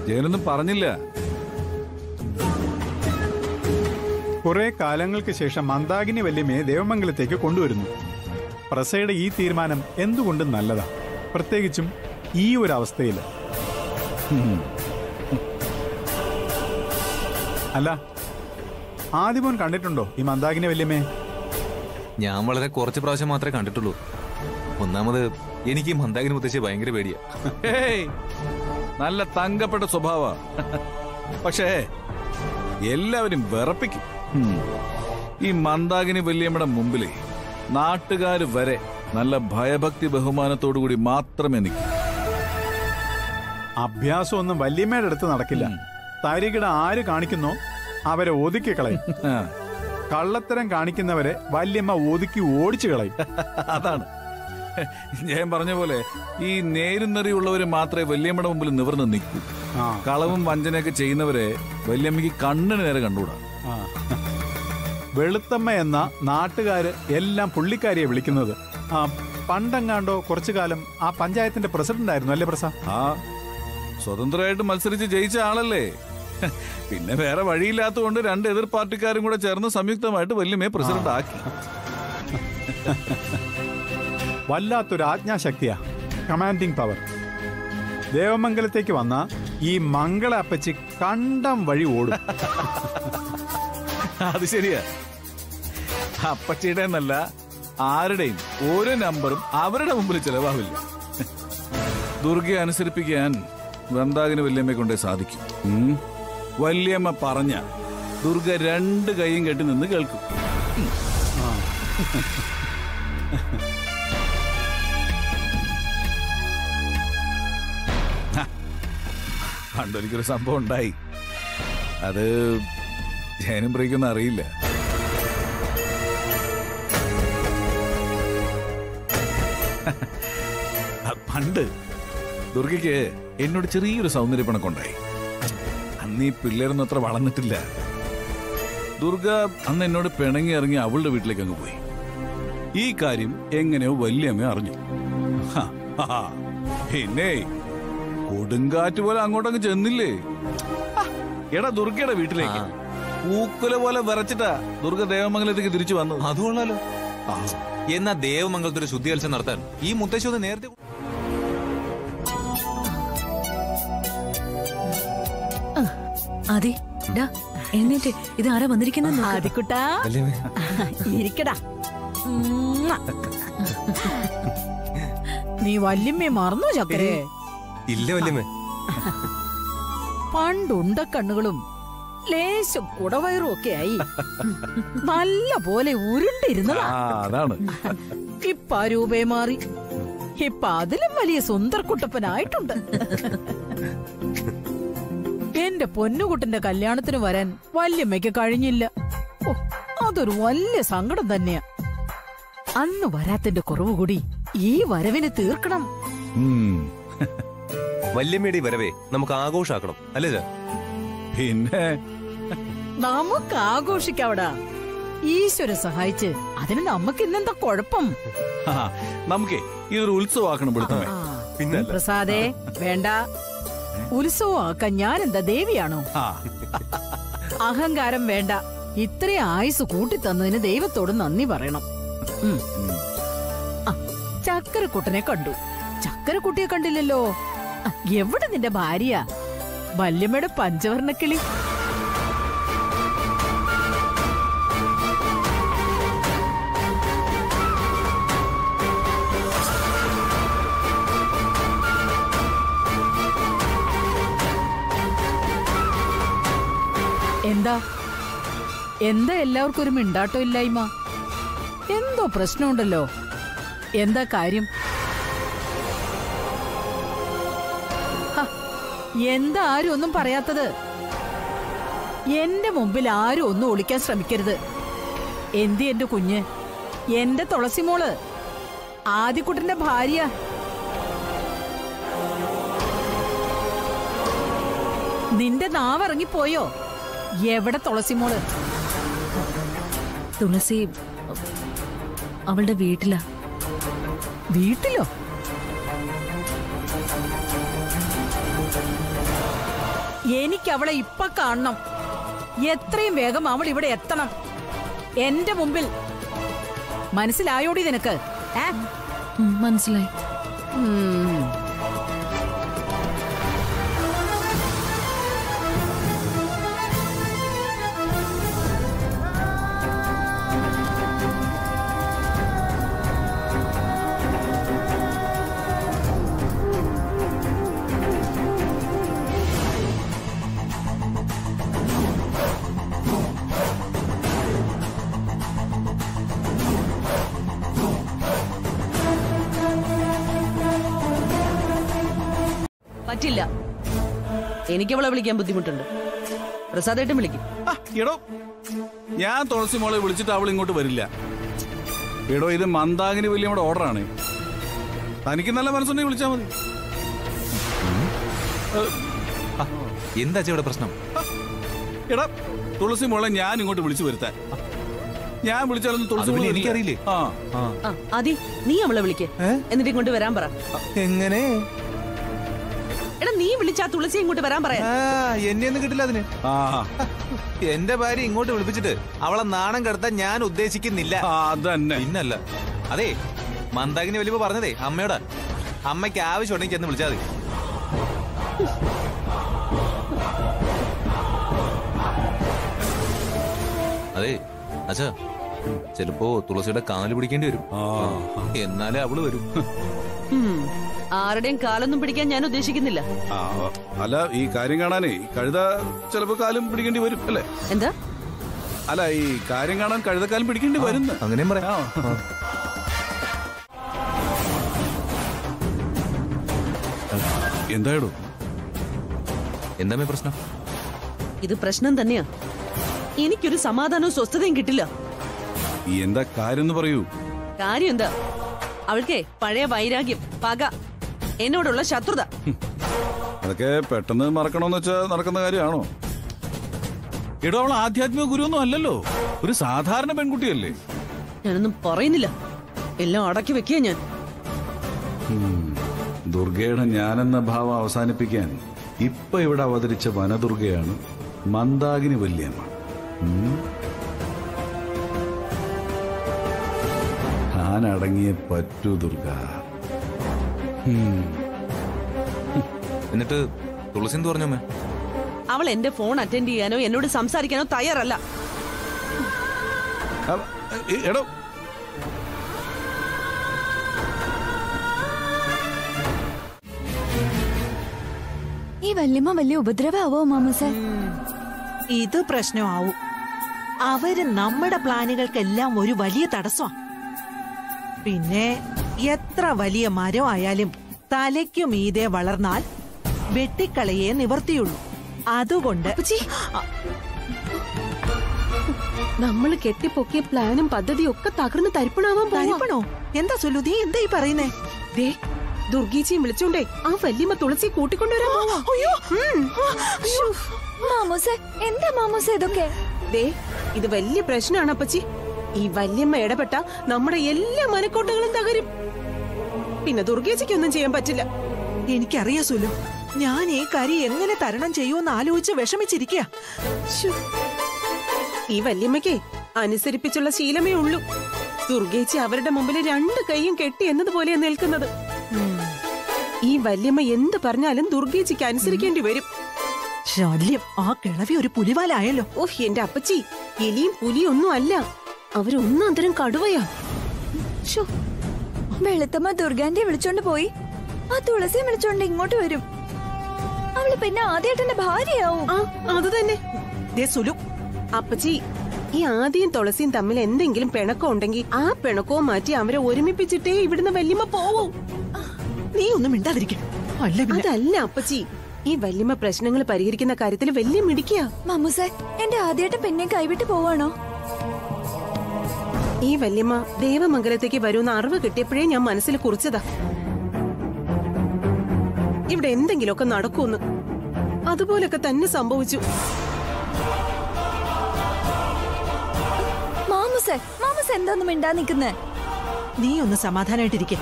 ജയനൊന്നും പറഞ്ഞില്ല കുറെ കാലങ്ങൾക്ക് ശേഷം മന്ദാകിനി വല്യമ്മയെ ദേവമംഗലത്തേക്ക് കൊണ്ടുവരുന്നു പ്രസയുടെ ഈ തീരുമാനം എന്തുകൊണ്ടും നല്ലതാ പ്രത്യേകിച്ചും ഈ ഒരു അവസ്ഥയിൽ അല്ല ആദ്യമോൻ കണ്ടിട്ടുണ്ടോ ഈ മന്ദാകിനി വല്യമ്മയെ ഞാൻ വളരെ കുറച്ച് പ്രാവശ്യം മാത്രമേ കണ്ടിട്ടുള്ളൂ ഒന്നാമത് എനിക്ക് ഈ മന്ദാകിനി മുത്തശ്ശി ഭയങ്കര പേടിയാ ഹേയ്, നല്ല തങ്കപ്പെട്ട സ്വഭാവ പക്ഷേ എല്ലാവരും വിറപ്പിക്കും ഉം. ഈ മന്ദാകിനി വല്യമ്മയുടെ മുമ്പിലേ നാട്ടുകാര് വരെ നല്ല ഭയഭക്തി ബഹുമാനത്തോടു കൂടി മാത്രമേ നിൽക്കൂ അഭ്യാസമൊന്നും വല്യമ്മയുടെ അടുത്ത് നടക്കില്ല തരികിട ആര് കാണിക്കുന്നോ അവരെ ഒതുക്കി കളയും ആ, കള്ളത്തരം കാണിക്കുന്നവരെ വല്യമ്മ ഒതുക്കി ഓടിച്ചു കളയും അതാണ് ഞാൻ പറഞ്ഞ പോലെ ഈ നേരുന്നറിയുള്ളവര് മാത്രമേ വല്യമ്മയുടെ മുമ്പിൽ നിവർന്ന് നിൽക്കൂ ആ കളവും വഞ്ചനയൊക്കെ ചെയ്യുന്നവരെ വല്യമ്മയ്ക്ക് കണ്ണിന് നേരെ കണ്ടുകൂടാ ആ. വെളുത്തമ്മ എന്ന നാട്ടുകാര് എല്ലാം പുള്ളിക്കാരിയെ വിളിക്കുന്നത് ആ പണ്ടെങ്ങാണ്ടോ കുറച്ചു കാലം ആ പഞ്ചായത്തിന്റെ പ്രസിഡന്റ് ആയിരുന്നു അല്ലേ പ്രസ ആ സ്വതന്ത്രമായിട്ട് മത്സരിച്ച് ജയിച്ച ആളല്ലേ പിന്നെ വേറെ വഴിയില്ലാത്തതുകൊണ്ട് രണ്ട് എതിർ പാർട്ടിക്കാരും കൂടെ ചേർന്ന് സംയുക്തമായിട്ട് വല്യമ്മയെ പ്രസിഡന്റ് ആക്കി വല്ലാത്തൊരു ആജ്ഞാശക്തിയാ കമാൻഡിംഗ് പവർ ദേവമംഗലത്തേക്ക് വന്ന ഈ മംഗള അപ്പച്ചി കണ്ടം വഴി ഓടും അത് ശരിയാ അപ്പച്ചിയുടെ എന്നല്ല ആരുടെയും ഓരോ നമ്പറും അവരുടെ മുമ്പിൽ ചെലവാവില്ല ദുർഗയെ അനുസരിപ്പിക്കാൻ വന്ദാകിന് വല്യമ്മയെ കൊണ്ടേ സാധിക്കും ഉം. വല്യമ്മ പറഞ്ഞ ദുർഗ രണ്ട് കൈയും കെട്ടി നിന്ന് കേൾക്കും ഹ, പണ്ടൊരിക്കലൊരു സംഭവം ഉണ്ടായി അത് ജയനും ബ്രേക്കൊന്നും അറിയില്ല അത് പണ്ട് ദുർഗയ്ക്ക് എന്നോട് ചെറിയൊരു സൗന്ദര്യപ്പണക്കുണ്ടായി അന്ന് ഈ പിള്ളേരൊന്നും അത്ര വളർന്നിട്ടില്ല ദുർഗ അന്ന് എന്നോട് പിണങ്ങി ഇറങ്ങി അവളുടെ വീട്ടിലേക്ക് അങ്ങ് പോയി ഈ കാര്യം എങ്ങനെയോ വല്യമ്മ അറിഞ്ഞു ഹ, ഹ, ഹ. പിന്നെ കൊടുങ്കാറ്റ് പോലെ അങ്ങോട്ടങ്ങ് ചെന്നില്ലേ ആ, എടാ ദുർഗയുടെ വീട്ടിലേക്ക് പൂക്കുല പോലെ വിറച്ചിട്ടാ ദുർഗ ദേവമംഗലത്തേക്ക് തിരിച്ചു വന്നത് അത് കൊള്ളാലോ ആ, എന്നാ ദേവമംഗലത്തിൽ ഒരു ശുദ്ധി മത്സരം നടത്താൻ ഈ മുത്തശ്ശി ഒന്ന് നേരത്തെ അതെ ഡാ എഴുന്നേറ്റ് ഇത് ആരാ വന്നിരിക്കുന്ന ആദിക്കുട്ടാ ഇരിക്കടാ ഉമ്മ. നീ വല്യമ്മയെ മറന്നു ചക്കരെ ഇല്ല വല്യമ്മേ പണ്ടുണ്ട കണ്ണുകളും ലേശം കുടവയറും ഒക്കെ ആയി നല്ല പോലെ ഉരുണ്ടിരുന്നതാ ആ അതാണ് ഇപ്പ ആ രൂപേ മാറി ഇപ്പൊ അതിലും വലിയ സുന്ദർക്കുട്ടപ്പനായിട്ടുണ്ട് എന്റെ പൊന്നുകുട്ടന്റെ കല്യാണത്തിന് വരാൻ വല്യമ്മയ്ക്ക് കഴിഞ്ഞില്ല ഓ, അതൊരു വലിയ സങ്കടം തന്നെയാ അന്ന് വരാത്തിന്റെ കുറവ് കൂടി ഈ വരവിന് തീർക്കണം ഉം. വല്യമ്മയുടെ ഈ വരവേ നമുക്ക് ആഘോഷാക്കണം അല്ലേ ചാ പിന്നെ നമുക്ക് ആഘോഷിക്കാവടാ ഈശ്വരൻ സഹായിച്ച് അതിന് നമുക്ക് ഇന്നെന്താ കുഴപ്പം ആ, നമുക്കേ ഇതൊരു ഉത്സവമാക്കണം പിടുത്തമേ ആ, പിന്നല്ല. പ്രസാദേ വേണ്ട ഉത്സവമാക്കാൻ ഞാൻ എന്താ ദേവിയാണോ ആ അഹങ്കാരം വേണ്ട ഇത്രയും ആയുസ് കൂട്ടിത്തന്നതിന് ദൈവത്തോട് നന്ദി പറയണം ഉം. ആ, ചക്കരക്കുട്ടനെ കണ്ടു ചക്കരക്കുട്ടിയെ കണ്ടില്ലല്ലോ ആ, എവിടെ നിന്റെ ഭാര്യ വല്യമ്മയുടെ പഞ്ചവർണ്ണക്കിളി എന്താ എന്താ എല്ലാവർക്കും ഒരു മിണ്ടാട്ടോ ഇല്ലായ്മ എന്തോ പ്രശ്നമുണ്ടല്ലോ എന്താ കാര്യം ഹ, എന്താ ആരും ഒന്നും പറയാത്തത് എന്റെ മുമ്പിൽ ആരും ഒന്നും ഒളിക്കാൻ ശ്രമിക്കരുത് എന്തി എന്റെ കുഞ്ഞ് എന്റെ തുളസിമോള് ആദിക്കുട്ടന്റെ ഭാര്യ നിന്റെ നാവിറങ്ങിപ്പോയോ എവിടെ തുളസിമോള് തുളസി അവളുടെ വീട്ടിലാ വീട്ടിലോ എനിക്ക് അവളെ ഇപ്പൊ കാണണം എത്രയും വേഗം അവൾ ഇവിടെ എത്തണം എന്റെ മുമ്പിൽ മനസ്സിലായോടി നിനക്ക് ഏ ഉം, മനസ്സിലായി ഉം. പറ്റില്ല എനിക്ക് അവളെ വിളിക്കാൻ ബുദ്ധിമുട്ടുണ്ട് പ്രസാദേട്ടൻ വിളിക്കും ആ, എടോ ഞാൻ തുളസി മോളെ വിളിച്ചിട്ട് അവൾ ഇങ്ങോട്ട് വരില്ല എടോ ഇത് മന്ദാകിനി വലിയമ്മയുടെ ഓർഡറാണ് തനിക്ക് നല്ല മനസ്സുണ്ടെങ്കിൽ വിളിച്ചാൽ മതി എന്താ അച്ഛാ ഇവിടെ പ്രശ്നം എടാ തുളസി മോളെ ഞാൻ ഇങ്ങോട്ട് വിളിച്ചു വരുത്താൻ ഞാൻ വിളിച്ചാലൊന്നും തുളസി അത് പിന്നെ മോള് വരില്ല. എനിക്കറിയില്ലേ? ആ ആ ആദി നീ അവളെ വിളിക്ക് എന്നിട്ട് ഇങ്ങോട്ട് വരാൻ പറ എങ്ങനെ എടാ നീ വിളിച്ചാ തുളസി ഇങ്ങോട്ട് വരാൻ പറയാ ആ എന്നെ ഒന്നും കിട്ടില്ല അതിന് ആ എന്റെ ഭാര്യ ഇങ്ങോട്ട് വിളിപ്പിച്ചിട്ട് അവളെ നാണം കടത്താൻ ഞാൻ ഉദ്ദേശിക്കുന്നില്ല ആ, അതന്നെ പിന്നല്ല അതെ മന്ദാകിനി വലിയ പറഞ്ഞതേ അമ്മയോടാ അമ്മയ്ക്ക് ആവശ്യമുണ്ടെങ്കിൽ ചെന്ന് വിളിച്ചാൽ മതി അതെ അച്ഛാ ചിലപ്പോ തുളസിയുടെ കാല് പിടിക്കേണ്ടി വരും ആ. എന്നാലേ അവള് വരും ഉം. ആരുടെയും കാലൊന്നും പിടിക്കാൻ ഞാൻ ഉദ്ദേശിക്കുന്നില്ല ആ, അല്ല ഈ കാര്യം കാണാനേ കഴുത ചിലപ്പോ കാലും പിടിക്കേണ്ടി വരും അല്ലേ എന്താ അല്ല ഈ കാര്യം കാണാൻ കഴുതക്കാലം പിടിക്കേണ്ടി വരുന്നു അങ്ങനെയും പറയാം ആ. എന്തായിടോ എന്താ പ്രശ്നം ഇത് പ്രശ്നം തന്നെയാ എനിക്കൊരു സമാധാനവും സ്വസ്ഥതയും കിട്ടില്ല ഈ എന്താ കാര്യം എന്ന് പറയൂ കാര്യം എന്താ അവൾക്കേ പഴയ വൈരാഗ്യം പക എന്നോടുള്ള ശത്രുത അതൊക്കെ പെട്ടെന്ന് മറക്കണമെന്ന് വെച്ചാൽ നടക്കുന്ന കാര്യമാണോ എടോ അവൾ ആധ്യാത്മിക ഗുരുവൊന്നും അല്ലല്ലോ ഒരു സാധാരണ പെൺകുട്ടിയല്ലേ ഞാനൊന്നും പറയുന്നില്ല എല്ലാം അടക്കി വെക്കുക ഞാൻ ദുർഗയുടെ ഞാനെന്ന ഭാവം അവസാനിപ്പിക്കാൻ ഇപ്പൊ ഇവിടെ അവതരിച്ച വനദുർഗയാണ് മന്ദാകിനി വല്യമ്മ ഉം. താൻ അടങ്ങിയേ പറ്റൂ ദുർഗ ഉം. എന്നിട്ട് തുളസി എന്ത് പറഞ്ഞു അമ്മേ അവൾ എന്റെ ഫോൺ അറ്റൻഡ് ചെയ്യാനോ എന്നോട് സംസാരിക്കാനോ തയ്യാറല്ല അവ- എ- എടോ ഈ വല്യമ്മ വലിയ ഉപദ്രവാവോ മാമസേ ഇത് പ്രശ്നമാവും അവര് നമ്മുടെ പ്ലാനുകൾക്കെല്ലാം ഒരു വലിയ തടസ്സമാ പിന്നെ എത്ര വലിയ മരം ആയാലും തലയ്ക്കു മീതെ വളർന്നാൽ വെട്ടിക്കളയേ നിവർത്തിയുള്ളൂ അതുകൊണ്ട് നമ്മൾ കെട്ടിപ്പൊക്കിയ പ്ലാനും പദ്ധതിയും ഒക്കെ തകർന്ന് തരിപ്പണാവാൻ പോവാ തരിപ്പണോ എന്താ സുലു നീ എന്താ ഈ പറയുന്നേ ദേ ദുർഗീച്ചിയും വിളിച്ചോണ്ടേ ആ വല്യമ്മ തുളസി കൂട്ടിക്കൊണ്ടുവരാൻ പോവാ അയ്യോ മാമൂസേ എന്താ മാമൂസേ ഇതൊക്കെ ദേ ഇത് വലിയ പ്രശ്നമാണ് അപ്പച്ചി ഈ വല്യമ്മ ഇടപെട്ട നമ്മുടെ എല്ലാ മനക്കോട്ടകളും തകരും പിന്നെ ദുർഗേച്ചിക്കൊന്നും ചെയ്യാൻ പറ്റില്ല എനിക്കറിയാ സുലു ഞാൻ ഈ കാര്യം എങ്ങനെ തരണം ചെയ്യുമെന്ന് ആലോചിച്ച് വിഷമിച്ചിരിക്കുക ശ്ശോ. ഈ വല്യമ്മയ്ക്ക് അനുസരിപ്പിച്ചുള്ള ശീലമേ ഉള്ളൂ ദുർഗേച്ചി അവരുടെ മുമ്പിൽ രണ്ട് കൈയും കെട്ടി എന്നതുപോലെയാ നിൽക്കുന്നത് ഈ വല്യമ്മ എന്ത് പറഞ്ഞാലും ദുർഗേച്ചിക്ക് അനുസരിക്കേണ്ടി വരും ശല്യം ആ കിളവി ഒരു പുലിവാലായല്ലോ ഓഹ് എന്റെ അപ്പച്ചി എലിയും പുലിയും ഒന്നും അല്ല അവരൊന്നാം തരം കടുവയാ ശ്ശോ, വെളുത്തമ്മ ദുർഗാന്റെ വിളിച്ചോണ്ട് പോയി ആ തുളസിയെ വിളിച്ചോണ്ട് ഇങ്ങോട്ട് വരും അവള് പിന്നെ ആദ്യേട്ടന്റെ ഭാര്യയാവും ആ അത് തന്നെ ദേ സുലു അപ്പച്ചി ഈ ആദ്യം തുളസിയും തമ്മിൽ എന്തെങ്കിലും പിണക്കം ഉണ്ടെങ്കിൽ ആ പിണക്കവും മാറ്റി അവരെ ഒരുമിപ്പിച്ചിട്ടേ ഇവിടുന്ന് വല്യമ്മ പോവും നീ ഒന്നും മിണ്ടാതിരിക്കും അല്ല പിന്നെ അതല്ല അപ്പച്ചി ഈ വല്യമ്മ പ്രശ്നങ്ങൾ പരിഹരിക്കുന്ന കാര്യത്തിൽ വലിയ മിടിക്കുക മാമൂസേ എന്റെ ആദ്യേട്ടൻ പിന്നെ കൈവിട്ട് പോവാണോ ഈ വല്യമ്മ ദേവമംഗലത്തേക്ക് വരുന്ന അറിവ് കിട്ടിയപ്പോഴേ ഞാൻ മനസ്സിൽ കുറിച്ചതാ ഇവിടെ എന്തെങ്കിലുമൊക്കെ നടക്കൂന്ന് അതുപോലൊക്കെ തന്നെ സംഭവിച്ചു മാമൂസേ മാമൂസ് എന്താന്ന് മിണ്ടാ നിക്കുന്നേ നീ ഒന്ന് സമാധാനായിട്ടിരിക്കെ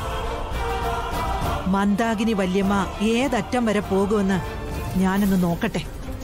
മന്ദാകിനി വല്യമ്മ ഏതറ്റം വരെ പോകുമെന്ന് ഞാനൊന്ന് നോക്കട്ടെ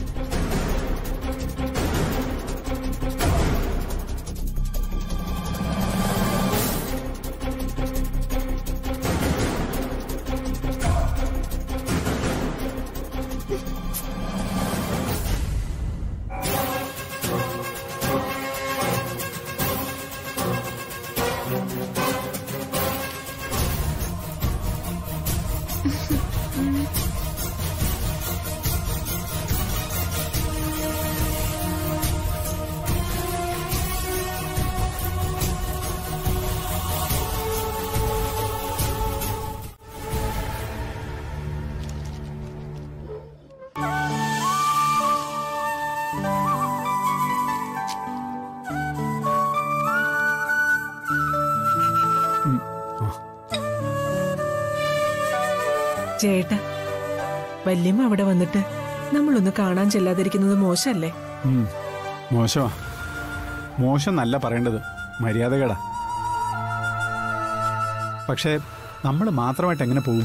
ചേട്ടാ വല്യമ്മ അവിടെ വന്നിട്ട് നമ്മളൊന്ന് കാണാൻ ചെല്ലാതിരിക്കുന്നത് മോശമല്ലേ ഉം. മോശമാ മോശം നല്ല പറയേണ്ടത് മര്യാദകേടാ പക്ഷേ നമ്മൾ മാത്രമായിട്ട് എങ്ങനെ പോകും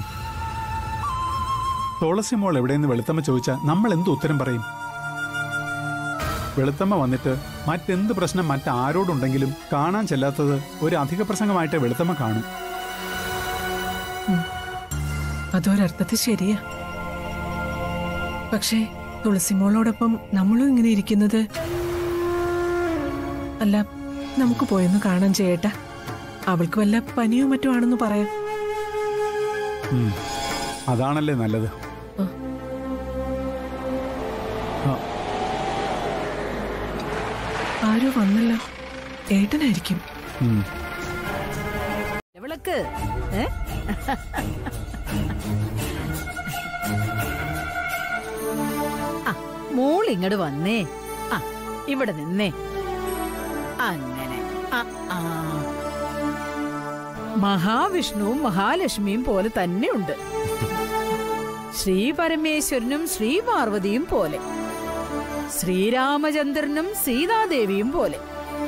തുളസി മോൾ എവിടെയെന്ന് വെളുത്തമ്മ ചോദിച്ചാൽ നമ്മൾ എന്ത് ഉത്തരം പറയും വെളുത്തമ്മ വന്നിട്ട് മറ്റെന്ത് പ്രശ്നം മറ്റാരോടുണ്ടെങ്കിലും കാണാൻ ചെല്ലാത്തത് ഒരു അധിക പ്രസംഗമായിട്ട് വെളുത്തമ്മ കാണും അതൊരർത്ഥത്തിൽ ശരിയാ പക്ഷേ തുളസിമോളോടൊപ്പം നമ്മളും ഇങ്ങനെ ഇരിക്കുന്നത് അല്ല നമുക്ക് പോയൊന്ന് കാണാൻ ചെയ്യട്ടാ അവൾക്ക് വല്ല പനിയോ മറ്റോ ആണെന്ന് പറയാം ഉം. അതാണല്ലേ നല്ലത് ആ, ആരോ വന്നല്ലോ ഏട്ടനായിരിക്കും ഉം. വിളക്ക് ഏ ആ, മോൾ ഇങ്ങോട്ട് വന്നേ ആ ഇവിടെ നിന്നേ അങ്ങനെ ആ, ആ. മഹാവിഷ്ണുവും മഹാലക്ഷ്മിയും പോലെ തന്നെയുണ്ട് ശ്രീ പരമേശ്വരനും ശ്രീ പാർവതിയും പോലെ ശ്രീരാമചന്ദ്രനും സീതാദേവിയും പോലെ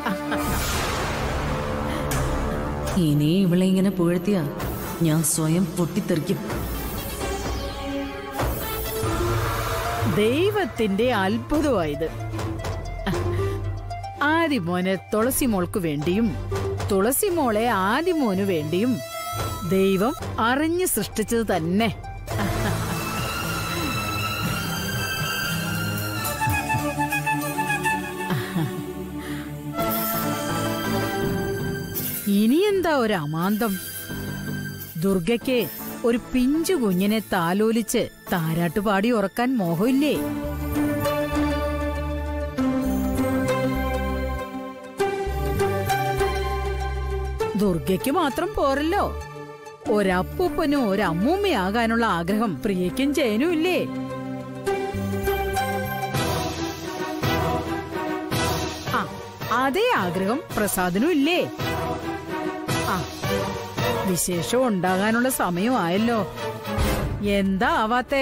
ഇനി ഇവളെ ഇങ്ങനെ പുഴത്തിയാ ഞാൻ സ്വയം പൊട്ടിത്തെറിക്കും ദൈവത്തിന്റെ അത്ഭുതമായത് ആദിമോനെ തുളസി മോൾക്ക് വേണ്ടിയും തുളസി മോളെ ആദിമോന് വേണ്ടിയും ദൈവം അറിഞ്ഞു സൃഷ്ടിച്ചത് തന്നെ ഇനിയെന്താ ഒരു അമാന്തം ദുർഗയ്ക്ക് ഒരു പിഞ്ചു കുഞ്ഞിനെ താലോലിച്ച് താരാട്ടുപാടി ഉറക്കാൻ മോഹമില്ലേ ദുർഗയ്ക്ക് മാത്രം പോരല്ലോ ഒരപ്പൂപ്പനും ഒരമ്മൂമ്മയാകാനുള്ള ആഗ്രഹം പ്രിയയ്ക്കും ജയനും ഇല്ലേ ആ അതേ ആഗ്രഹം പ്രസാദിനും ഇല്ലേ ആ വിശേഷം ഉണ്ടാകാനുള്ള സമയമായല്ലോ എന്താ ആവാത്തേ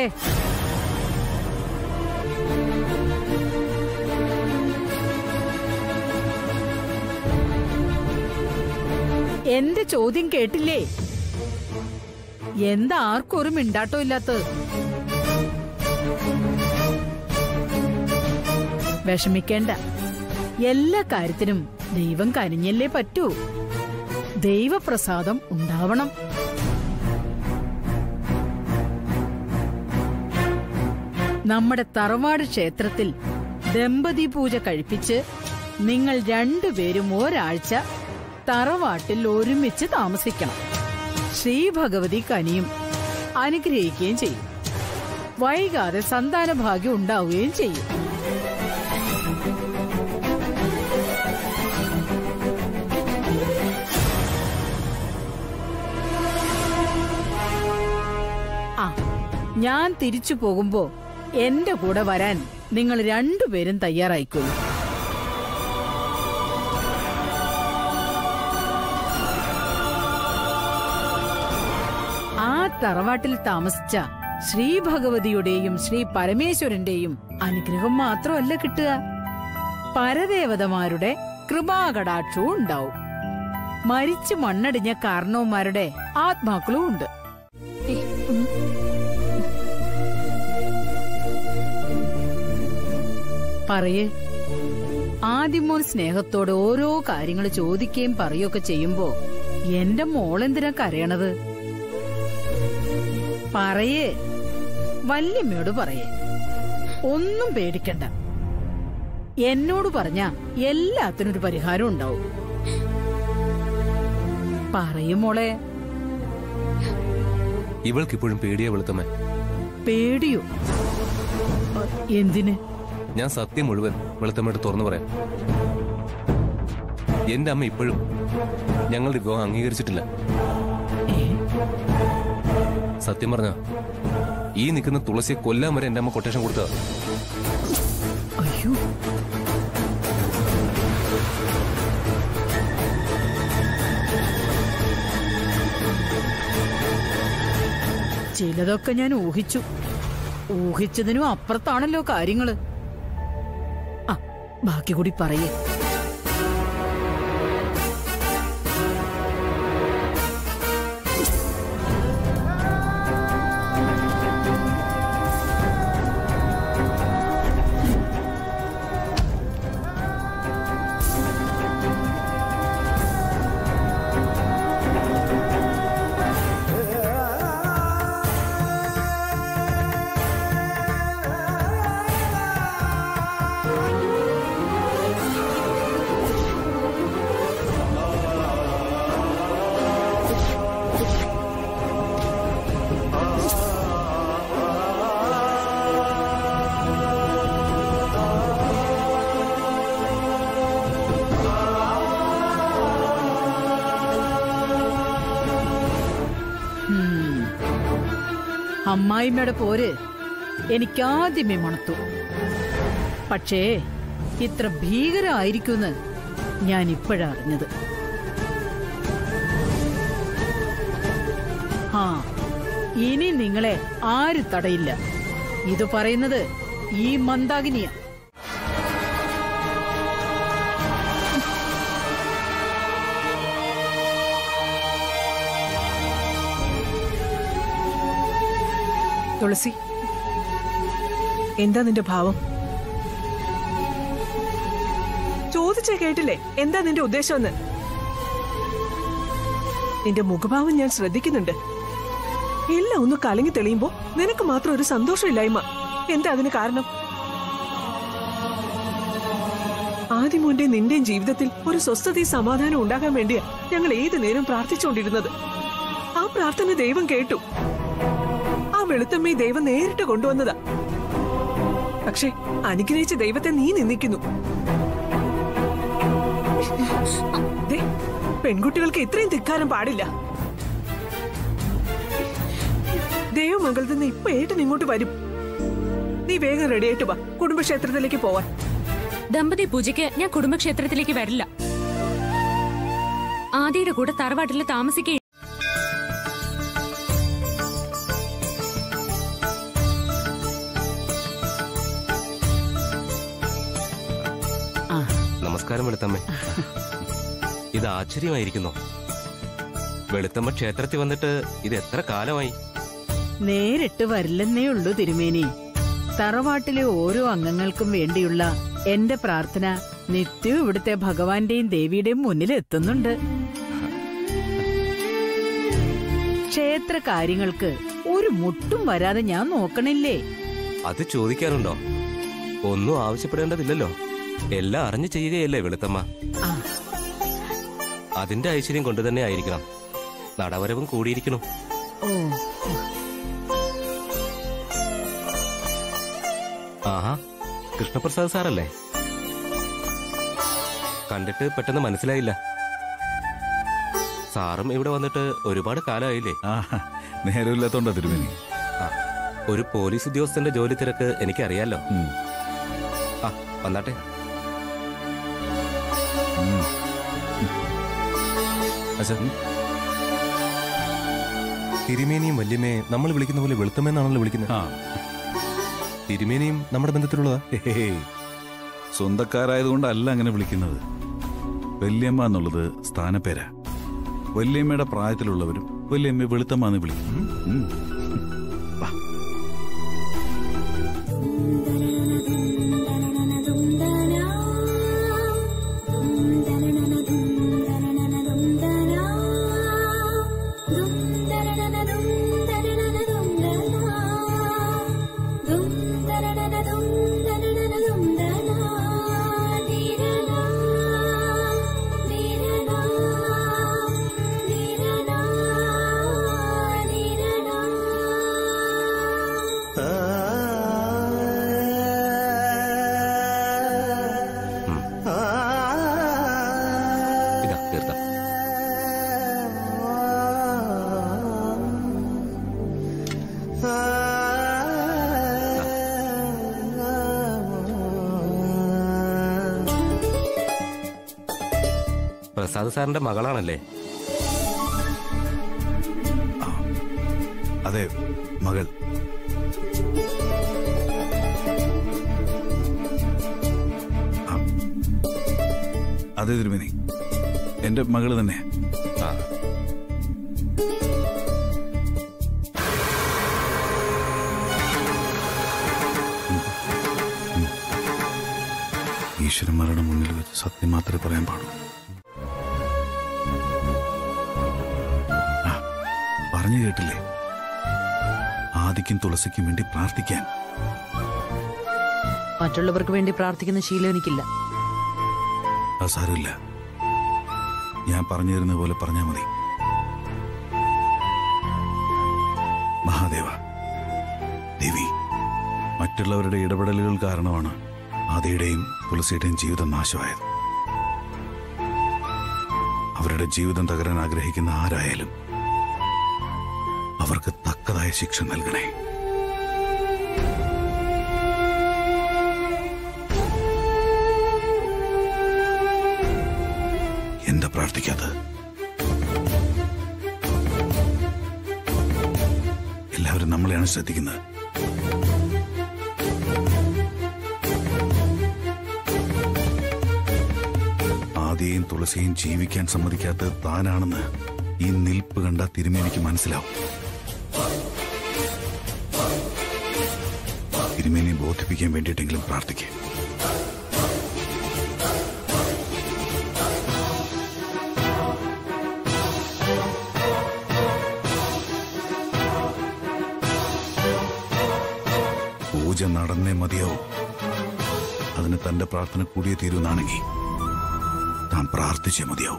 എന്റെ ചോദ്യം കേട്ടില്ലേ എന്താ ആർക്കും ഒരു മിണ്ടാട്ടോ ഇല്ലാത്തത് വിഷമിക്കേണ്ട എല്ലാ കാര്യത്തിനും ദൈവം കനിഞ്ഞല്ലേ പറ്റൂ ദൈവപ്രസാദം ഉണ്ടാവണം നമ്മുടെ തറവാട് ക്ഷേത്രത്തിൽ ദമ്പതി പൂജ കഴിപ്പിച്ച് നിങ്ങൾ രണ്ടുപേരും ഒരാഴ്ച തറവാട്ടിൽ ഒരുമിച്ച് താമസിക്കണം ശ്രീ ഭഗവതി കനിയും അനുഗ്രഹിക്കുകയും ചെയ്യും വൈകാതെ സന്താന ഭാഗ്യം ഉണ്ടാവുകയും ചെയ്യും ആ ഞാൻ തിരിച്ചു പോകുമ്പോ എന്റെ കൂടെ വരാൻ നിങ്ങൾ രണ്ടുപേരും തയ്യാറായിക്കോളൂ ആ തറവാട്ടിൽ താമസിച്ച ശ്രീ ഭഗവതിയുടെയും ശ്രീ പരമേശ്വരന്റെയും അനുഗ്രഹം മാത്രമല്ല കിട്ടുക പരദേവതമാരുടെ കൃപാകടാക്ഷവും ഉണ്ടാവും മരിച്ചു മണ്ണടിഞ്ഞ കാരണവന്മാരുടെ ആത്മാക്കളും ഉണ്ട് പറയേ ആദ്യമോൻ സ്നേഹത്തോടെ ഓരോ കാര്യങ്ങൾ ചോദിക്കുകയും പറയുകയൊക്കെ ചെയ്യുമ്പോ എന്റെ മോളെന്തിനാ കരയണത് പറയേ വല്യമ്മയോട് പറയേ ഒന്നും പേടിക്കണ്ട എന്നോട് പറഞ്ഞ എല്ലാത്തിനും ഒരു പരിഹാരം ഉണ്ടാവും പറയും മോളെ ഇവൾക്കിപ്പോഴും പേടിയാ വെളുത്തമ്മ പേടിയോ അ, എന്തിന് ഞാൻ സത്യം മുഴുവൻ വെളുത്തമ്മയോട് തുറന്നു പറയാം എന്റെ അമ്മ ഇപ്പോഴും ഞങ്ങളുടെ വിവാഹം അംഗീകരിച്ചിട്ടില്ല സത്യം പറഞ്ഞ ഈ നിൽക്കുന്ന തുളസിയെ കൊല്ലാൻ വരെ എന്റെ അമ്മ കൊട്ടേഷൻ കൊടുത്തതാ അയ്യോ ചിലതൊക്കെ ഞാൻ ഊഹിച്ചു ഊഹിച്ചതിനും അപ്പുറത്താണല്ലോ കാര്യങ്ങള് ആ ബാക്കി കൂടി പറയേ ഉം. അമ്മായിമ്മയുടെ പോര് എനിക്കാദ്യമേ മണത്തു പക്ഷേ ഇത്ര ഭീകരമായിരിക്കുമെന്ന് ഞാൻ ഇപ്പോഴാ അറിഞ്ഞത് ആ ഇനി നിങ്ങളെ ആര് തടയില്ല ഇത് പറയുന്നത് ഈ മന്ദാകിനിയാ തുളസി എന്താ നിന്റെ ഭാവം ചോദിച്ചേ കേട്ടില്ലേ എന്താ നിന്റെ ഉദ്ദേശമെന്ന് നിന്റെ മുഖഭാവം ഞാൻ ശ്രദ്ധിക്കുന്നുണ്ട് എല്ലാം ഒന്ന് കലങ്ങി തെളിയുമ്പോ നിനക്ക് മാത്രം ഒരു സന്തോഷമില്ലായ്മ എന്താ അതിന് കാരണം ആദ്യമോന്റെ നിന്റെയും ജീവിതത്തിൽ ഒരു സ്വസ്ഥതയും സമാധാനം ഉണ്ടാകാൻ വേണ്ടിയാ ഞങ്ങൾ ഏതു നേരം പ്രാർത്ഥിച്ചുകൊണ്ടിരുന്നത് ആ പ്രാർത്ഥന ദൈവം കേട്ടു ആ വെളുത്തമ്മയെ ദൈവം നേരിട്ട് കൊണ്ടുവന്നതാ പക്ഷെ അനുഗ്രഹിച്ച ദൈവത്തെ നീ നിന്ദിക്കുന്നു ദേ, പെൺകുട്ടികൾക്ക് ഇത്രയും ധിക്കാരം പാടില്ല ദൈവമംഗലത്തിൽ നിന്ന് ഇപ്പൊ ഏട്ടൻ ഇങ്ങോട്ട് വരും നീ വേഗം റെഡിയായിട്ട് വാ കുടുംബക്ഷേത്രത്തിലേക്ക് പോവാൻ ദമ്പതി പൂജയ്ക്ക് ഞാൻ കുടുംബക്ഷേത്രത്തിലേക്ക് വരില്ല ആദിയുടെ കൂടെ തറവാട്ടിൽ താമസിക്കേ ആ നമസ്കാരം വെളുത്തമ്മേ ഇത് ആശ്ചര്യമായിരിക്കുന്നു വെളുത്തമ്മ ക്ഷേത്രത്തിൽ വന്നിട്ട് ഇത് എത്ര കാലമായി നേരിട്ട് വരില്ലെന്നേ ഉള്ളൂ തിരുമേനി തറവാട്ടിലെ ഓരോ അംഗങ്ങൾക്കും വേണ്ടിയുള്ള എന്റെ പ്രാർത്ഥന നിത്യവും ഇവിടുത്തെ ഭഗവാന്റെയും ദേവിയുടെയും മുന്നിൽ എത്തുന്നുണ്ട് ക്ഷേത്ര കാര്യങ്ങൾക്ക് ഒരു മുട്ടും വരാതെ ഞാൻ നോക്കണില്ലേ അത് ചോദിക്കാറുണ്ടോ ഒന്നും ആവശ്യപ്പെടേണ്ടതില്ലല്ലോ എല്ലാം അറിഞ്ഞു ചെയ്യുകയല്ലേ വെളുത്തമ്മ ആ അതിന്റെ ഐശ്വര്യം കൊണ്ട് തന്നെ ആയിരിക്കണം നടവരവും കൂടിയിരിക്കണം ഓ ആഹാ കൃഷ്ണപ്രസാദ് സാറല്ലേ കണ്ടിട്ട് പെട്ടെന്ന് മനസ്സിലായില്ല സാറും ഇവിടെ വന്നിട്ട് ഒരുപാട് കാലമായില്ലേ ആ നേരമില്ലാത്തോണ്ടാ തിരുമേനി ആ, ഒരു പോലീസ് ഉദ്യോഗസ്ഥന്റെ ജോലി തിരക്ക് എനിക്കറിയാലോ ഉം. ആ വന്നാട്ടെ ഉം. അച്ഛാ തിരുമേനിയും വല്യമ്മയെ നമ്മൾ വിളിക്കുന്ന പോലെ വെളുത്തമ്മേന്നാണല്ലോ വിളിക്കുന്നത് ആ തിരുമേനിയും നമ്മുടെ ബന്ധത്തിലുള്ളതാ ഹേയ്. സ്വന്തക്കാരായതുകൊണ്ടല്ല അങ്ങനെ വിളിക്കുന്നത് വല്യമ്മ എന്നുള്ളത് സ്ഥാനപ്പേരാ വല്യമ്മയുടെ പ്രായത്തിലുള്ളവരും വല്യമ്മ വെളുത്തമ്മ എന്ന് വിളിക്കും ഉം. വാ. ധീരനാ പ്രസാദ് സാറിന്റെ മകളാണല്ലേ അതെ മകൾ ആ. അതെ തിരുമേനി എന്റെ മകള് തന്നെ ആ ഈശ്വരന്മാരുടെ മുന്നിൽ വെച്ച് സത്യം മാത്രമേ പറയാൻ പാടൂ ആ, പറഞ്ഞു കേട്ടില്ലേ ആദിക്കും തുളസിക്കും വേണ്ടി പ്രാർത്ഥിക്കാൻ മറ്റുള്ളവർക്ക് വേണ്ടി പ്രാർത്ഥിക്കുന്ന ശീലം എനിക്കില്ല അത് സാരമില്ല ഞാൻ പറഞ്ഞു തരുന്ന പോലെ പറഞ്ഞാൽ മതി മഹാദേവ ദേവി മറ്റുള്ളവരുടെ ഇടപെടലുകൾ കാരണമാണ് ആദിയുടെയും തുളസിയുടെയും ജീവിതം നാശമായത് അവരുടെ ജീവിതം തകരാൻ ആഗ്രഹിക്കുന്ന ആരായാലും അവർക്ക് തക്കതായ ശിക്ഷ നൽകണേ എന്താ പ്രാർത്ഥിക്കാത്തത് എല്ലാവരും നമ്മളെയാണ് ശ്രദ്ധിക്കുന്നത് ആദിയെയും തുളസിയെയും ജീവിക്കാൻ സമ്മതിക്കാത്തത് താനാണെന്ന് ഈ നിൽപ്പ് കണ്ട തിരുമേനിക്ക് മനസ്സിലാവും തിരുമേനിയെ ബോധിപ്പിക്കാൻ വേണ്ടിയിട്ടെങ്കിലും പ്രാർത്ഥിക്കേ പൂജ നടന്നേ മതിയാവും അതിന് തന്റെ പ്രാർത്ഥന കൂടിയേ തീരുന്നാണെങ്കിൽ താൻ പ്രാർത്ഥിച്ചേ മതിയാവും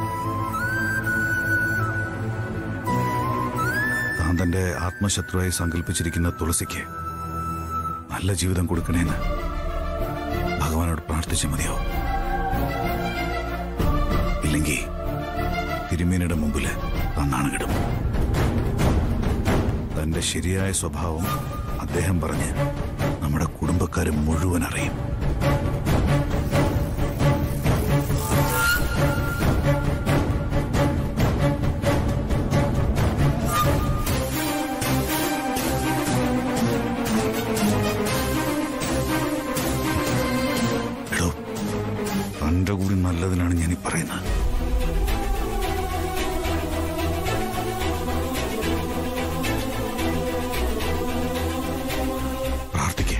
താൻ തന്റെ ആത്മശത്രുവായി സങ്കല്പിച്ചിരിക്കുന്ന തുളസിക്ക് നല്ല ജീവിതം കൊടുക്കണേന്ന് ഭഗവാനോട് പ്രാർത്ഥിച്ചേ മതിയാവും ഇല്ലെങ്കിൽ തിരുമേനിയുടെ മുമ്പിൽ താൻ നാണകിടും തന്റെ ശരിയായ സ്വഭാവം അദ്ദേഹം പറഞ്ഞ് നമ്മുടെ കുടുംബക്കാരെ മുഴുവൻ അറിയും എടോ തന്റെ കൂടി നല്ലതിനാണ് ഞാൻ ഈ പറയുന്നത് പ്രാർത്ഥിക്കേ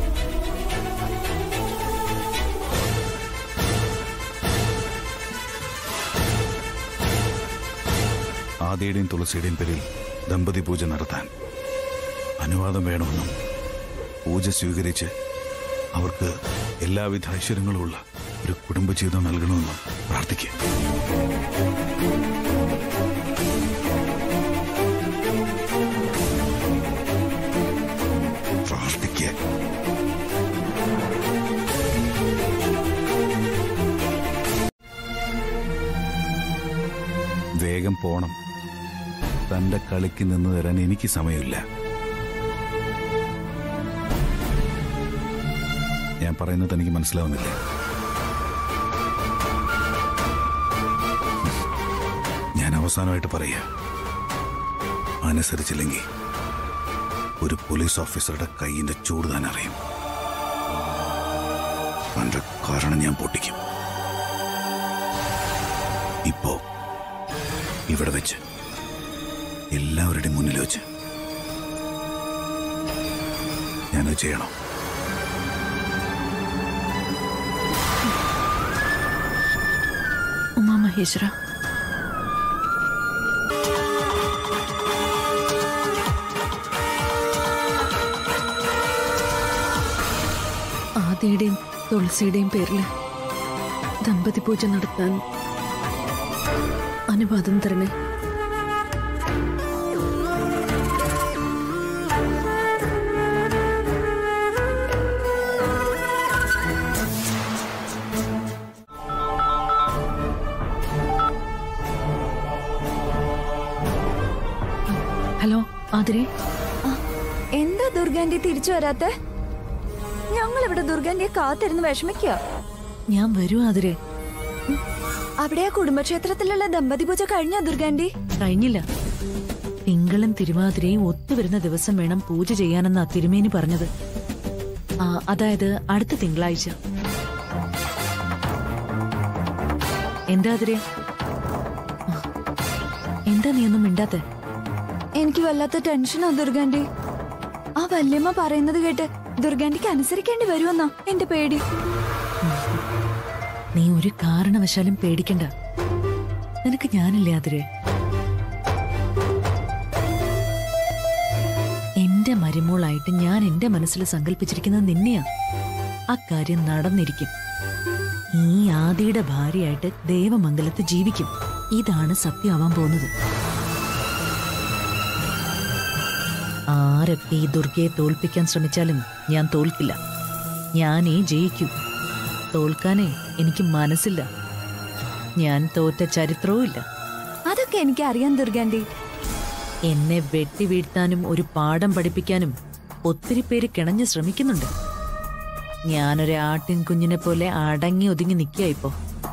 ആദിയുടെയും തുളസിയുടെയും പേരിൽ ദമ്പതി പൂജ നടത്താൻ അനുവാദം വേണമെന്നും പൂജ സ്വീകരിച്ച് അവർക്ക് എല്ലാവിധ ഐശ്വര്യങ്ങളുമുള്ള ഒരു കുടുംബജീവിതം നൽകണമെന്നും പ്രാർത്ഥിക്കുക പ്രാർത്ഥിക്കുക വേഗം പോണം തന്റെ കളിക്ക് നിന്ന് തരാൻ എനിക്ക് സമയമില്ല ഞാൻ പറയുന്നത് എനിക്ക് മനസ്സിലാവുന്നില്ല ഞാൻ അവസാനമായിട്ട് പറയാ അനുസരിച്ചില്ലെങ്കിൽ ഒരു പോലീസ് ഓഫീസറുടെ കൈയിന്റെ ചൂട് താൻ അറിയും തന്റെ കാരണം ഞാൻ പൊട്ടിക്കും ഇപ്പോ ഇവിടെ വെച്ച് എല്ലാവരുടെയും മുന്നിൽ വെച്ച് ഞാനത് ചെയ്യണം ഉമാമഹേശ്വര ആദിയുടെയും തുളസിയുടെയും പേരിൽ ദമ്പതി പൂജ നടത്താൻ അനുവാദം തരണേ ഹലോ ആതിരെ എന്താ ദുർഗാന്റി തിരിച്ചു വരാത്തെ ഞങ്ങൾ ഇവിടെ ദുർഗാന്റിയെ കാത്തിരുന്ന് വിഷമിക്കുക ഞാൻ വരൂ ആതിരെ അവിടെ ആ കുടുംബക്ഷേത്രത്തിലുള്ള ദമ്പതി പൂജ കഴിഞ്ഞോ ദുർഗാന്റി കഴിഞ്ഞില്ല തിങ്കളും തിരുവാതിരയും ഒത്തുവരുന്ന ദിവസം വേണം പൂജ ചെയ്യാനെന്നാ തിരുമേനി പറഞ്ഞത് ആ, അതായത് അടുത്ത തിങ്കളാഴ്ച എന്താ അതിരെ ആ, എന്താ നീ ഒന്നും മിണ്ടാത്തെ എനിക്ക് വല്ലാത്ത ടെൻഷനാ ദുർഗാന്റി ആ വല്യമ്മ പറയുന്നത് കേട്ട് ദുർഗാന്റിക്ക് അനുസരിക്കേണ്ടി വരുമെന്നാ എന്റെ പേടി നീ ഒരു കാരണവശാലും പേടിക്കണ്ട നിനക്ക് ഞാനില്ലേ അതിരെ എന്റെ മരുമോളായിട്ട് ഞാൻ എന്റെ മനസ്സിൽ സങ്കല്പിച്ചിരിക്കുന്നത് നിന്നെയാ അക്കാര്യം നടന്നിരിക്കും ഈ ആദിയുടെ ഭാര്യയായിട്ട് ദേവമംഗലത്ത് ജീവിക്കും ഇതാണ് സത്യമാവാൻ പോകുന്നത് ആരൊക്കെ ഈ ദുർഗയെ തോൽപ്പിക്കാൻ ശ്രമിച്ചാലും ഞാൻ തോൽക്കില്ല ഞാനേ ജയിക്കൂ തോൽക്കാനേ എനിക്ക് മനസ്സില്ല ഞാൻ തോറ്റ ചരിത്രവും ഇല്ല അതൊക്കെ എനിക്ക് അറിയാം ദുർഗാന്റി എന്നെ വെട്ടി വീഴ്ത്താനും ഒരു പാഠം പഠിപ്പിക്കാനും ഒത്തിരി പേര് കിണഞ്ഞ് ശ്രമിക്കുന്നുണ്ട് ഞാനൊരു ആട്ടിൻ കുഞ്ഞിനെ പോലെ അടങ്ങി ഒതുങ്ങി നിൽക്കുക ഇപ്പോ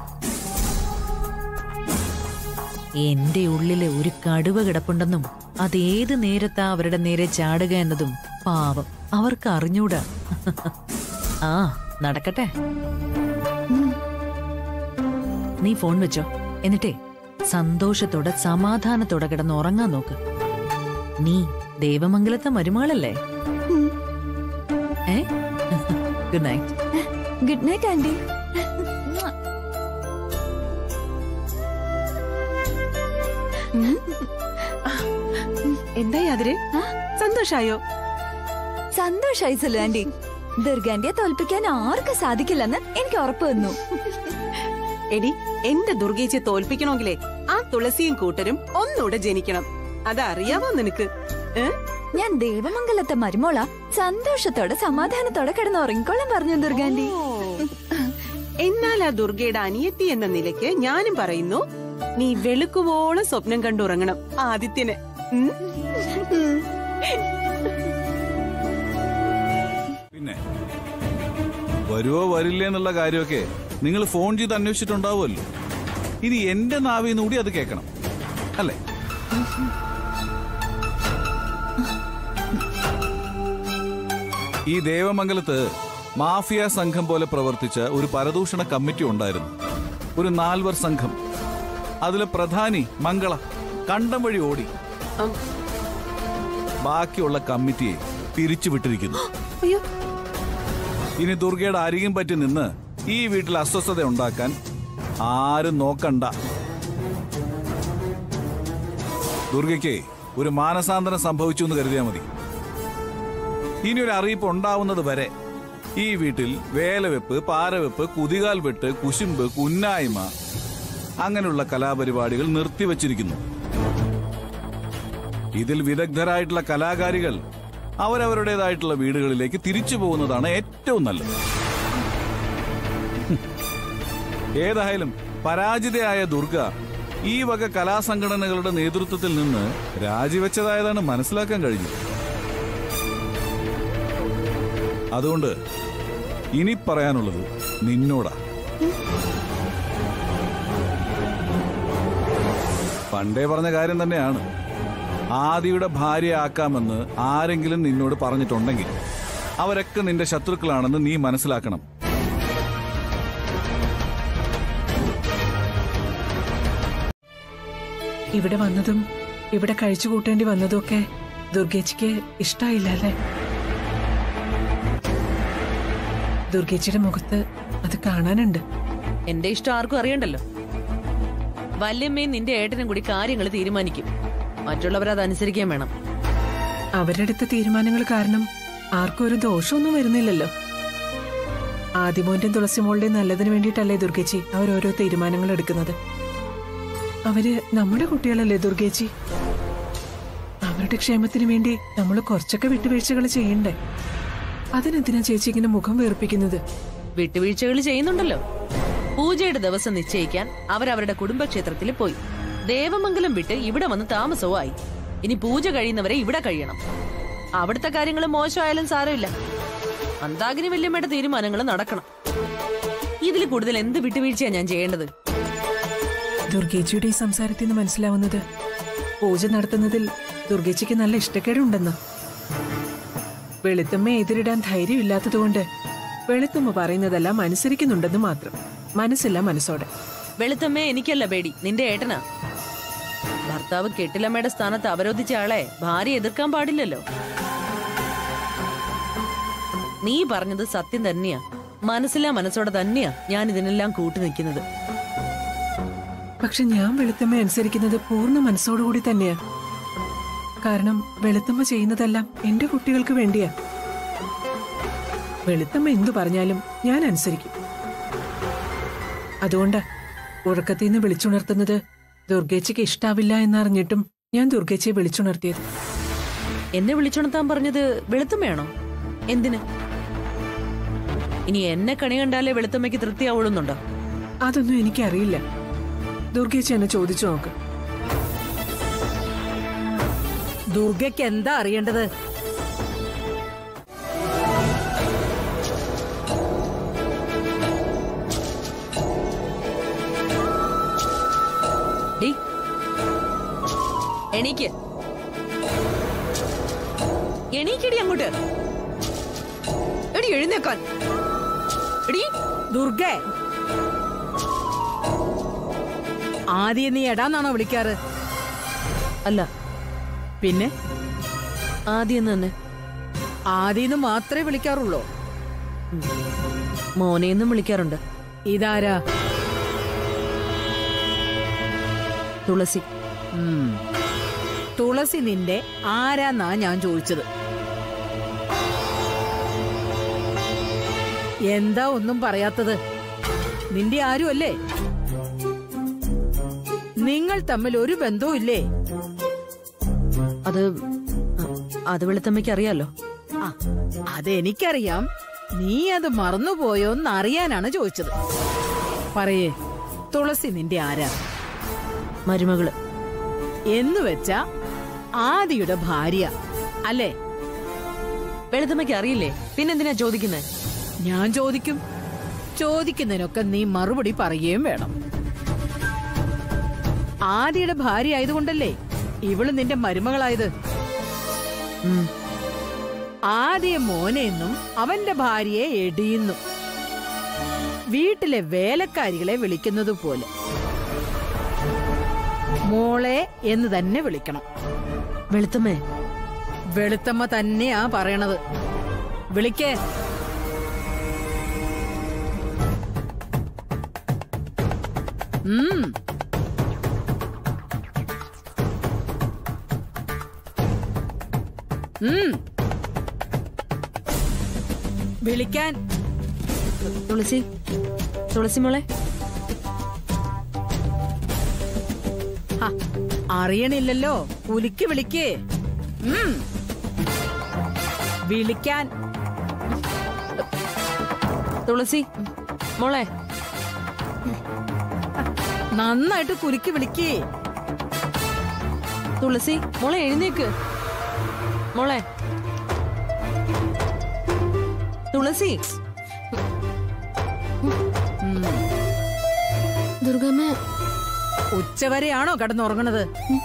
എന്റെ ഉള്ളില് ഒരു കടുവ കിടപ്പുണ്ടെന്നും അത് ഏത് നേരത്താ അവരുടെ നേരെ ചാടുക എന്നതും പാവം അവർക്ക് അറിഞ്ഞൂടാ ആ നടക്കട്ടെ നീ ഫോൺ വെച്ചോ എന്നിട്ടേ സന്തോഷത്തോടെ സമാധാനത്തോടെ കിടന്ന് ഉറങ്ങാൻ നോക്ക് നീ ദേവമംഗലത്തെ മരുമകളല്ലേ ഏ good night good night aunty എന്തായി അതിര് സന്തോഷായോ സന്തോഷായി സുലു ആന്റി ദുർഗാന്റിയെ തോൽപ്പിക്കാൻ ആർക്കും സാധിക്കില്ലെന്ന് എനിക്ക് ഉറപ്പ് വന്നു എടി എന്റെ ദുർഗേച്ചി തോൽപ്പിക്കണമെങ്കിലേ ആ തുളസിയും കൂട്ടരും ഒന്നുകൂടെ ജനിക്കണം അതറിയാമോ നിനക്ക് ഏ? ഞാൻ ദേവമംഗലത്തെ മരുമോള സന്തോഷത്തോടെ സമാധാനത്തോടെ കിടന്ന് ഉറങ്ങിക്കോളാൻ പറഞ്ഞു ദുർഗാന്റി എന്നാൽ ആ ദുർഗയുടെ അനിയത്തി എന്ന നിലയ്ക്ക് ഞാനും പറയുന്നു നീ വെളുക്കുവോളം സ്വപ്നം കണ്ടുറങ്ങണം ആദിത്യന് ഉം? പിന്നെ വരുവോ വരില്ലേ എന്നുള്ള കാര്യമൊക്കെ നിങ്ങൾ ഫോൺ ചെയ്ത് അന്വേഷിച്ചിട്ടുണ്ടാവുമല്ലോ ഇനി എന്റെ നാവിൽ നിന്ന് കൂടി അത് കേൾക്കണം അല്ലേ ഈ ദേവമംഗലത്ത് മാഫിയ സംഘം പോലെ പ്രവർത്തിച്ച ഒരു പരദൂഷണ കമ്മിറ്റി ഉണ്ടായിരുന്നു ഒരു നാൽവർ സംഘം അതിലെ പ്രധാനി മംഗള കണ്ടം വഴി ഓടി ഉം. ബാക്കിയുള്ള കമ്മിറ്റിയെ പിരിച്ചുവിട്ടിരിക്കുന്നു അയ്യോ ഇനി ദുർഗയുടെ അരികും പറ്റി നിന്ന് ഈ വീട്ടിൽ അസ്വസ്ഥത ഉണ്ടാക്കാൻ ആരും നോക്കണ്ട ദുർഗയ്ക്ക് ഒരു മാനസാന്തരം സംഭവിച്ചു എന്ന് കരുതിയാൽ മതി ഇനി ഒരു അറിയിപ്പ് ഉണ്ടാവുന്നത് വരെ ഈ വീട്ടിൽ വേലവെപ്പ് പാരവെപ്പ് കുതികാൽ വെട്ട് കുശുമ്പ് കുന്നായ്മ അങ്ങനെയുള്ള കലാപരിപാടികൾ നിർത്തിവച്ചിരിക്കുന്നു ഇതിൽ വിദഗ്ധരായിട്ടുള്ള കലാകാരികൾ അവരവരുടേതായിട്ടുള്ള വീടുകളിലേക്ക് തിരിച്ചു പോകുന്നതാണ് ഏറ്റവും നല്ലത് ഹും. ഏതായാലും പരാജിതയായ ദുർഗ ഈ വക കലാസംഘടനകളുടെ നേതൃത്വത്തിൽ നിന്ന് രാജിവെച്ചതായതാണ് മനസ്സിലാക്കാൻ കഴിഞ്ഞത് അതുകൊണ്ട് ഇനി പറയാനുള്ളത് നിന്നോടാ പണ്ടേ പറഞ്ഞ കാര്യം തന്നെയാണ് ആദിയുടെ ഭാര്യയാക്കാമെന്ന് ആരെങ്കിലും നിന്നോട് പറഞ്ഞിട്ടുണ്ടെങ്കിൽ അവരൊക്കെ നിന്റെ ശത്രുക്കളാണെന്ന് നീ മനസ്സിലാക്കണം ഇവിടെ വന്നതും ഇവിടെ കഴിച്ചു കൂട്ടേണ്ടി വന്നതും ഒക്കെ ദുർഗേച്ചിക്ക് ഇഷ്ടായില്ല അല്ലേ ദുർഗേച്ചിയുടെ മുഖത്ത് അത് കാണാനുണ്ട് എന്റെ ഇഷ്ടം ആർക്കും അറിയണ്ടല്ലോ വല്യമ്മയും നിന്റെ ഏട്ടനും കൂടി കാര്യങ്ങൾ തീരുമാനിക്കും മറ്റുള്ളവർ അത് അനുസരിക്കാൻ വേണം അവരെടുത്ത തീരുമാനങ്ങൾ കാരണം ആർക്കും ഒരു ദോഷമൊന്നും വരുന്നില്ലല്ലോ ആദിമോന്റെയും തുളസിമോളുടെയും നല്ലതിന് വേണ്ടിയിട്ടല്ലേ ദുർഗേച്ചി അവരോരോ തീരുമാനങ്ങൾ എടുക്കുന്നത് അവര് നമ്മുടെ കുട്ടികളല്ലേ ദുർഗേച്ചി അവരുടെ ക്ഷേമത്തിന് വേണ്ടി നമ്മൾ കുറച്ചൊക്കെ വിട്ടുവീഴ്ചകൾ ചെയ്യണ്ടേ അതിനെന്തിനാ ചേച്ചി ഇങ്ങനെ മുഖം വീർപ്പിക്കുന്നത് വിട്ടുവീഴ്ചകൾ ചെയ്യുന്നുണ്ടല്ലോ പൂജയുടെ ദിവസം നിശ്ചയിക്കാൻ അവരവരുടെ കുടുംബക്ഷേത്രത്തിൽ പോയി ദേവമംഗലം വിട്ട് ഇവിടെ വന്ന് താമസവുമായി ഇനി പൂജ കഴിയുന്നവരെ ഇവിടെ കഴിയണം അവിടുത്തെ കാര്യങ്ങൾ മോശമായാലും സാരമില്ല മന്ദാകിനി വല്യമ്മയുടെ തീരുമാനങ്ങൾ നടക്കണം ഇതിൽ കൂടുതൽ എന്ത് വിട്ടുവീഴ്ചയാ ഞാൻ ചെയ്യേണ്ടത് ദുർഗേച്ചിയുടെ ഈ സംസാരത്തിൽ നിന്ന് മനസ്സിലാവുന്നത് പൂജ നടത്തുന്നതിൽ ദുർഗേച്ചിക്ക് നല്ല ഇഷ്ടക്കേടുണ്ടെന്ന് വെളുത്തമ്മ എതിരിടാൻ ധൈര്യമില്ലാത്തതുകൊണ്ട് വെളുത്തമ്മ പറയുന്നതെല്ലാം അനുസരിക്കുന്നുണ്ടെന്ന് മാത്രം മനസ്സില്ല മനസ്സോടെ വെളുത്തമ്മേ എനിക്കല്ല പേടി നിന്റെ ഏട്ടനാ ഭർത്താവ് കെട്ടിലമ്മയുടെ സ്ഥാനത്ത് അവരോധിച്ച ആളെ ഭാര്യ എതിർക്കാൻ പാടില്ലല്ലോ നീ പറഞ്ഞത് സത്യം തന്നെയാ മനസ്സില്ലാ മനസ്സോടെ തന്നെയാ ഞാൻ ഇതിനെല്ലാം കൂട്ടു നിൽക്കുന്നത് പക്ഷെ ഞാൻ വെളുത്തമ്മ അനുസരിക്കുന്നത് പൂർണ്ണ മനസ്സോടുകൂടി തന്നെയാ കാരണം വെളുത്തമ്മ ചെയ്യുന്നതെല്ലാം എന്റെ കുട്ടികൾക്ക് വേണ്ടിയാ വെളുത്തമ്മ എന്തു പറഞ്ഞാലും ഞാൻ അനുസരിക്കും അതുകൊണ്ടാ ഉറക്കത്തിൽ നിന്ന് വിളിച്ചുണർത്തുന്നത് ദുർഗേച്ചിക്ക് ഇഷ്ടാവില്ല എന്നറിഞ്ഞിട്ടും ഞാൻ ദുർഗേച്ചിയെ വിളിച്ചുണർത്തിയത് എന്നെ വിളിച്ചുണർത്താൻ പറഞ്ഞത് വെളുത്തമ്മയാണോ എന്തിന് ഇനി എന്നെ കണി കണ്ടാലേ വെളുത്തമ്മയ്ക്ക് തൃപ്തിയാവുള്ളുന്നുണ്ടോ അതൊന്നും എനിക്കറിയില്ല ദുർഗേച്ചി എന്നെ ചോദിച്ചു നോക്ക് ദുർഗയ്ക്ക് എന്താ അറിയേണ്ടത് ഡി എണീക്ക് എണീക്കടി അങ്ങോട്ട് എടി എഴുന്നേക്കാൻ എടി ദുർഗേ ആദ്യം നീ എടാന്നാണോ വിളിക്കാറ് അല്ല പിന്നെ ആദ്യം തന്നെ ആദ്യം മാത്രമേ വിളിക്കാറുള്ളൂ മോനെന്നും വിളിക്കാറുണ്ട് ഇതാരാ തുളസി ഉം. തുളസി നിന്റെ ആരാന്നാ ഞാൻ ചോദിച്ചത് എന്താ ഒന്നും പറയാത്തത് നിന്റെ ആരും അല്ലേ നിങ്ങൾ തമ്മിൽ ഒരു ബന്ധവും ഇല്ലേ അത് അത് വെളുത്തമ്മയ്ക്ക് അറിയാലോ ആ അതെനിക്കറിയാം നീ അത് മറന്നുപോയോന്ന് അറിയാനാണ് ചോദിച്ചത് പറയേ തുളസി നിന്റെ ആരാ മരുമകള് എന്ന് വെച്ചാ ആദിയുടെ ഭാര്യ അല്ലേ വെളുത്തമ്മയ്ക്ക് അറിയില്ലേ പിന്നെന്തിനാ ചോദിക്കുന്നേ ഞാൻ ചോദിക്കും ചോദിക്കുന്നതിനൊക്കെ നീ മറുപടി പറയുകയും വേണം ആദിയുടെ ഭാര്യ ആയതുകൊണ്ടല്ലേ ഇവള് നിന്റെ മരുമകളായത് ഉം. ആദ്യ മോനെന്നും അവന്റെ ഭാര്യയെ എടിയുന്നു വീട്ടിലെ വേലക്കാരികളെ വിളിക്കുന്നത് പോലെ മോളെ എന്ന് തന്നെ വിളിക്കണം വെളുത്തമ്മേ വെളുത്തമ്മ തന്നെയാ പറയണത് വിളിക്കേ ഉം ഉം. വിളിക്കാൻ തുളസി തുളസി മോളെ ഹ, അറിയണില്ലല്ലോ പുലിക്ക് വിളിക്ക് ഉം. വിളിക്കാൻ തുളസി മോളെ നന്നായിട്ട് കുലുക്കി വിളിക്ക് തുളസി മോളെ എഴുന്നേക്ക് മോളെ തുളസി ദുർഗമ്മ ഉച്ചവരെയാണോ കിടന്നുറങ്ങണത്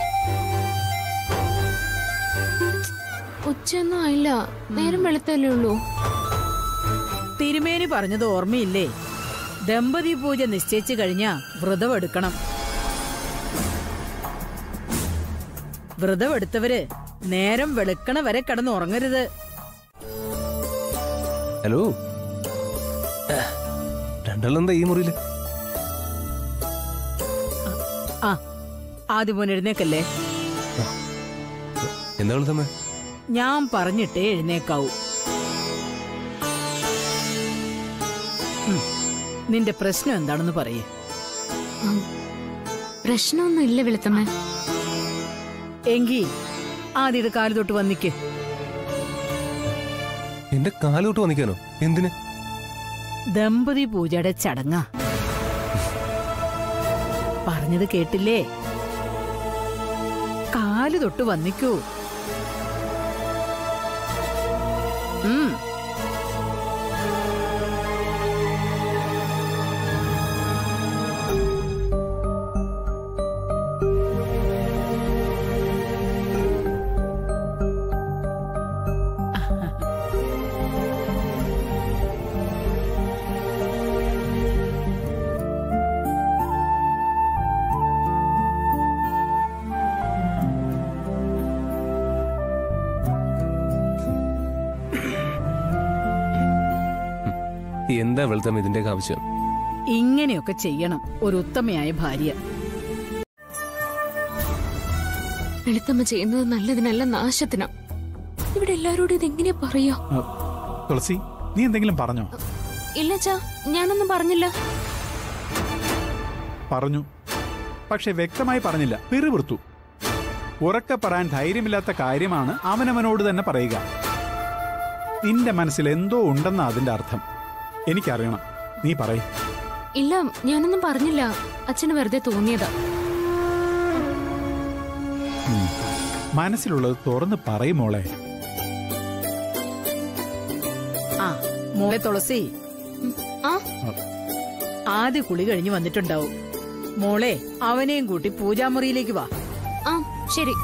ഉച്ചയൊന്നും ആയില്ല നേരം വെളുത്തല്ലേ ഉള്ളൂ തിരുമേനി പറഞ്ഞത് ഓർമ്മയില്ലേ ദമ്പതി പൂജ നിശ്ചയിച്ചു കഴിഞ്ഞാ വ്രതം എടുക്കണം വ്രതം എടുത്തവര് നേരം വെളുക്കണ വരെ കിടന്നുറങ്ങരുത് ഹലോ രണ്ടാളെന്താ ഈ മുറിയില് ആ ആദ്യം മോൻ എഴുന്നേക്കല്ലേ എന്താ വിളിച്ചമ്മേ ഞാൻ പറഞ്ഞിട്ടേ എഴുന്നേക്കാവൂ ഉം. നിന്റെ പ്രശ്നം എന്താണെന്ന് പറയേ പ്രശ്നമൊന്നും ഇല്ല വെളുത്തമ്മ എങ്കി ആദ്യയുടെ കാല് തൊട്ട് വന്നിക്ക് എന്റെ കാലോട്ട് വന്നിക്കാനോ എന്തിന് ദമ്പതി പൂജയുടെ ചടങ്ങാ പറഞ്ഞത് കേട്ടില്ലേ കാല് തൊട്ട് വന്നിക്കൂ ഉം എന്താ വെളുത്തമ്മ ഇതിന്റെയൊക്കെ ആവശ്യം ഇങ്ങനെയൊക്കെ ചെയ്യണം ഒരു ഉത്തമയായ ഭാര്യ വെളുത്തമ്മ ചെയ്യുന്നത് നല്ലതിനല്ല നാശത്തിനാ ഇവിടെ എല്ലാരോടും ഇതെങ്ങനെയാ പറയാ ആ, തുളസി നീ എന്തെങ്കിലും പറഞ്ഞോ ഇല്ല ചാ ഞാനൊന്നും പറഞ്ഞില്ല പറഞ്ഞു പക്ഷെ വ്യക്തമായി പറഞ്ഞില്ല പിറുപിറുത്തു ഉറക്കെ പറയാൻ ധൈര്യമില്ലാത്ത കാര്യമാണ് അവനവനോട് തന്നെ പറയുക നിന്റെ മനസ്സിൽ എന്തോ ഉണ്ടെന്ന അതിന്റെ അർത്ഥം എനിക്കറിയണം നീ പറയും ഇല്ല ഞാനൊന്നും പറഞ്ഞില്ല അച്ഛന് വെറുതെ തോന്നിയതാ മനസ്സിലുള്ളത് തുറന്ന് പറയും മോളെ ആ മോളെ തുളസി ആ ആദ്യ കുളി കഴിഞ്ഞ് വന്നിട്ടുണ്ടാവും മോളെ അവനെയും കൂട്ടി പൂജാമുറിയിലേക്ക് വാ ആ ശരി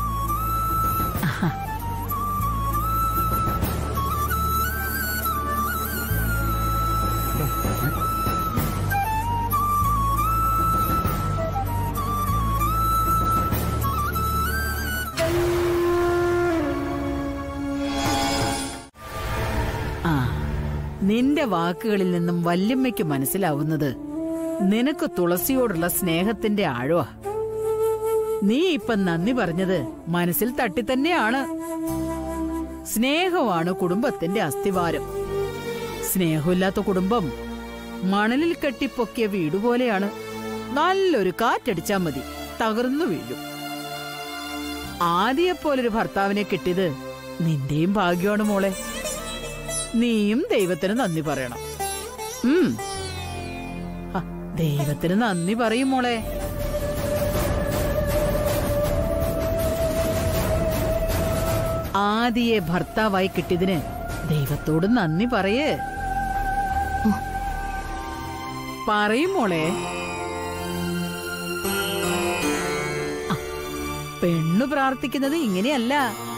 ആ നിന്റെ വാക്കുകളിൽ നിന്നും വല്യമ്മയ്ക്ക് മനസ്സിലാവുന്നത് നിനക്ക് തുളസിയോടുള്ള സ്നേഹത്തിന്റെ ആഴമാ നീ ഇപ്പൊ നന്ദി പറഞ്ഞത് മനസ്സിൽ തട്ടി തന്നെയാണ് സ്നേഹമാണ് കുടുംബത്തിന്റെ അസ്ഥിവാരം സ്നേഹമില്ലാത്ത കുടുംബം മണലിൽ കെട്ടിപ്പൊക്കിയ വീട് പോലെയാണ് നല്ലൊരു കാറ്റടിച്ചാ മതി തകർന്നു വീഴും ആദ്യപ്പോലൊരു ഭർത്താവിനെ കിട്ടിയത് നിന്റെയും ഭാഗ്യമാണ് മോളെ നീയും ദൈവത്തിന് നന്ദി പറയണം ഉം. ഹ, ദൈവത്തിന് നന്ദി പറയും മോളെ ആദിയെ ഭർത്താവായി കിട്ടിയതിന് ദൈവത്തോട് നന്ദി പറയേ പറയും മോളെ ആ, പെണ്ണു പ്രാർത്ഥിക്കുന്നത് ഇങ്ങനെയല്ല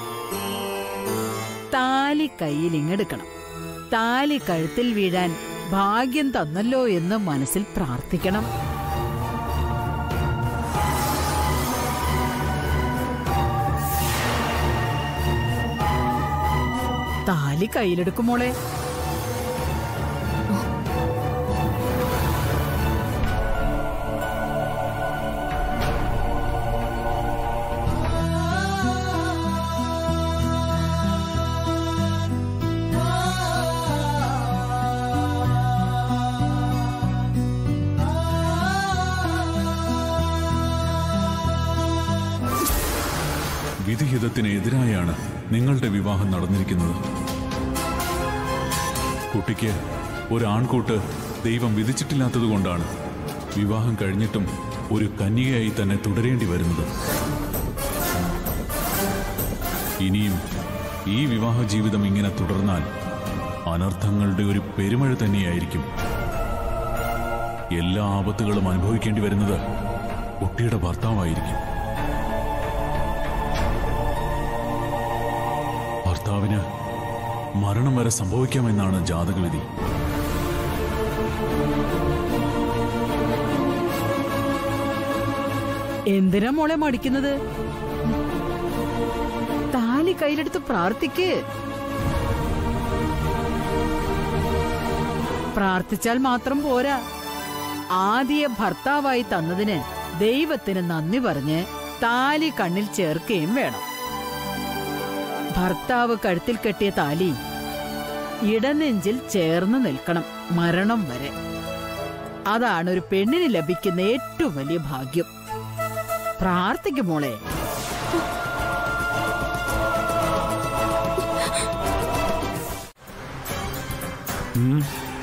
താലി കയ്യിൽ ഇങ്ങെടുക്കണം താലി കഴുത്തിൽ വീഴാൻ ഭാഗ്യം തന്നല്ലോ എന്ന് മനസ്സിൽ പ്രാർത്ഥിക്കണം താലി കയ്യിലെടുക്കും മോളെ വിധിഹിതത്തിന് എതിരായാണ് നിങ്ങളുടെ വിവാഹം നടന്നിരിക്കുന്നത് കുട്ടിക്ക് ഒരു ആൺകൂട്ട് ദൈവം വിധിച്ചിട്ടില്ലാത്തതുകൊണ്ടാണ് വിവാഹം കഴിഞ്ഞിട്ടും ഒരു കന്യകയായി തന്നെ തുടരേണ്ടി വരുന്നത് ഇനിയും ഈ വിവാഹ ജീവിതം ഇങ്ങനെ തുടർന്നാൽ അനർത്ഥങ്ങളുടെ ഒരു പെരുമഴ തന്നെയായിരിക്കും എല്ലാ ആപത്തുകളും അനുഭവിക്കേണ്ടി വരുന്നത് കുട്ടിയുടെ ഭർത്താവായിരിക്കും ഭർത്താവിന് മരണം വരെ സംഭവിക്കാമെന്നാണ് ജാതകവിധി എന്തിനാ മോളെ മടിക്കുന്നത് താലി കയ്യിലെടുത്ത് പ്രാർത്ഥിക്ക് പ്രാർത്ഥിച്ചാൽ മാത്രം പോരാ ആദ്യ ഭർത്താവായി തന്നതിന് ദൈവത്തിന് നന്ദി പറഞ്ഞ് താലി കണ്ണിൽ ചേർക്കുകയും വേണം ഭർത്താവ് കഴുത്തിൽ കെട്ടിയ താലി ഇടനെഞ്ചിൽ ചേർന്ന് നിൽക്കണം മരണം വരെ അതാണ് ഒരു പെണ്ണിന് ലഭിക്കുന്ന ഏറ്റവും വലിയ ഭാഗ്യം പ്രാർത്ഥിക്കും മോളെ ഉം.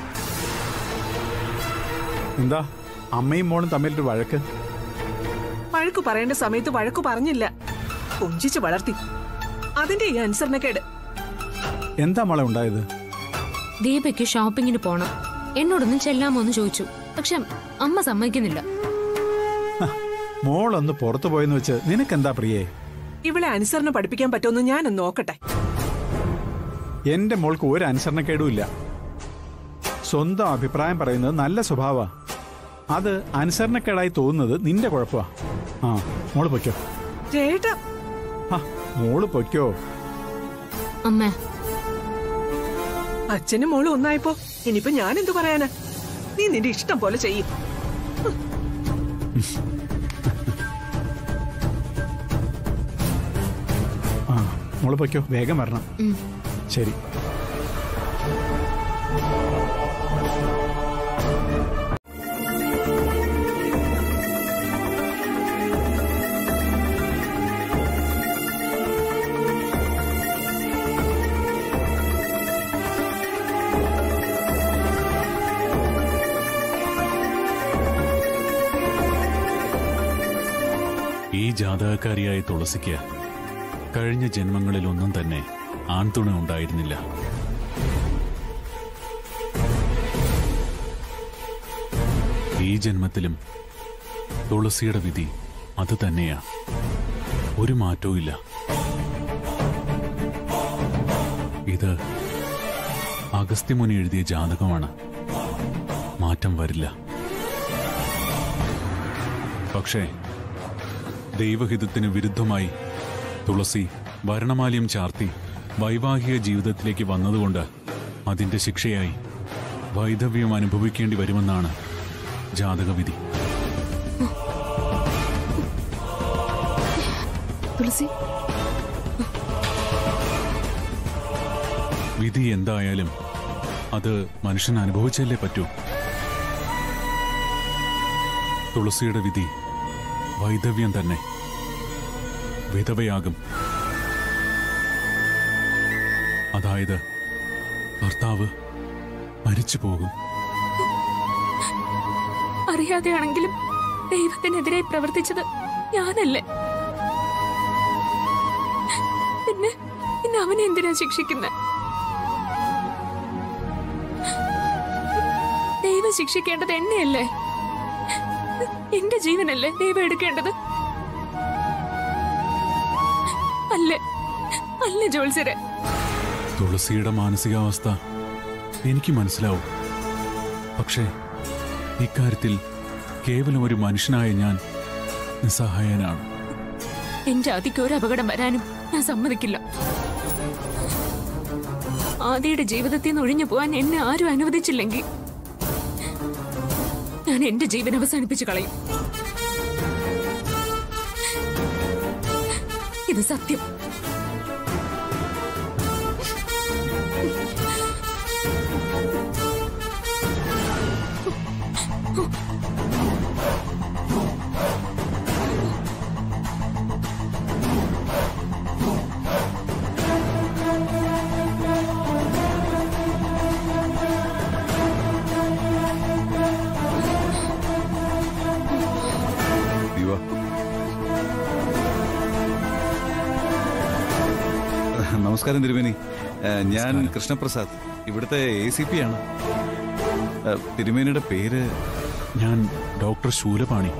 എന്താ അമ്മയും മോളും തമ്മിലൊരു വഴക്ക് വഴക്കു പറയേണ്ട സമയത്ത് വഴക്കു പറഞ്ഞില്ല കൊഞ്ചിച്ച് വളർത്തി അതിന്റെ ഈ അനുസരണക്കേട് എന്താ മോളെ ഉണ്ടായത് ദീപയ്ക്ക് ഷോപ്പിങ്ങിന് പോണം എന്നോടൊന്നും ചെല്ലാമോ എന്ന് ചോദിച്ചു പക്ഷെ അമ്മ സമ്മതിക്കുന്നില്ല മോളൊന്ന് പുറത്തു പോയെന്ന് വെച്ച് നിനക്കെന്താ പ്രിയേ ഇവളെ അനുസരണ പഠിപ്പിക്കാൻ പറ്റുമെന്ന് ഞാനൊന്ന് നോക്കട്ടെ എന്റെ മോൾക്ക് ഒരു അനുസരണക്കേടുമില്ല സ്വന്തം അഭിപ്രായം പറയുന്നത് നല്ല സ്വഭാവ അത് അനുസരണക്കേടായി തോന്നുന്നത് നിന്റെ കുഴപ്പമാ ആ മോള് പൊയ്ക്കോ ചേട്ടാ ആ മോള് പൊയ്ക്കോ അമ്മേ അച്ഛനും മോളും ഒന്നായപ്പോ ഇനിയിപ്പോ ഞാൻ എന്തു പറയാനാ നീ നിന്റെ ഇഷ്ടം പോലെ ചെയ്യും ആ മോള് പൊയ്ക്കോ വേഗം വരണം ശരി ഈ ജാതകക്കാരിയായ തുളസിക്ക് കഴിഞ്ഞ ജന്മങ്ങളിലൊന്നും തന്നെ ആൺതുണ ഉണ്ടായിരുന്നില്ല ഈ ജന്മത്തിലും തുളസിയുടെ വിധി അത് തന്നെയാ ഒരു മാറ്റവും ഇല്ല ഇത് അഗസ്ത്യമുനി എഴുതിയ ജാതകമാണ് മാറ്റം വരില്ല പക്ഷേ ദൈവഹിതത്തിന് വിരുദ്ധമായി തുളസി ഭരണമാല്യം ചാർത്തി വൈവാഹിക ജീവിതത്തിലേക്ക് വന്നതുകൊണ്ട് അതിന്റെ ശിക്ഷയായി വൈധവ്യം അനുഭവിക്കേണ്ടി വരുമെന്നാണ് ജാതകവിധി തുളസി വിധി എന്തായാലും അത് മനുഷ്യൻ അനുഭവിച്ചല്ലേ പറ്റൂ തുളസിയുടെ വിധി വൈധവ്യം തന്നെ വിധവയാകും അതായത് ഭർത്താവ് മരിച്ചു പോകും അറിയാതെയാണെങ്കിലും ദൈവത്തിനെതിരെ പ്രവർത്തിച്ചത് ഞാനല്ലേ പിന്നെ പിന്നെ അവനെ എന്തിനാ ശിക്ഷിക്കുന്നത് ദൈവം ശിക്ഷിക്കേണ്ടത് എന്നെയല്ലേ എന്റെ ജീവനല്ലേ ദൈവം എടുക്കേണ്ടത് അല്ലേ അല്ല ജോത്സരെ തുളസിയുടെ മാനസികാവസ്ഥ എനിക്ക് മനസ്സിലാവും പക്ഷേ ഇക്കാര്യത്തിൽ കേവലം ഒരു മനുഷ്യനായ ഞാൻ നിസ്സഹായനാണ് എന്റെ ആദിക്ക് ഒരു അപകടം വരാനും ഞാൻ സമ്മതിക്കില്ല ആദിയുടെ ജീവിതത്തിൽ നിന്ന് ഒഴിഞ്ഞു പോകാൻ എന്നെ ആരും അനുവദിച്ചില്ലെങ്കിൽ ഞാൻ എന്റെ ജീവൻ അവസാനിപ്പിച്ചു കളയും ഇത് സത്യം ദിവ നമസ്കാരം തിരുമേനി ഏഹ്, ഞാൻ കൃഷ്ണപ്രസാദ് ഇവിടുത്തെ എ സി പി ആണ് ഏഹ്, തിരുമേനിയുടെ പേര് ഞാൻ ഡോക്ടർ ശൂലപാണി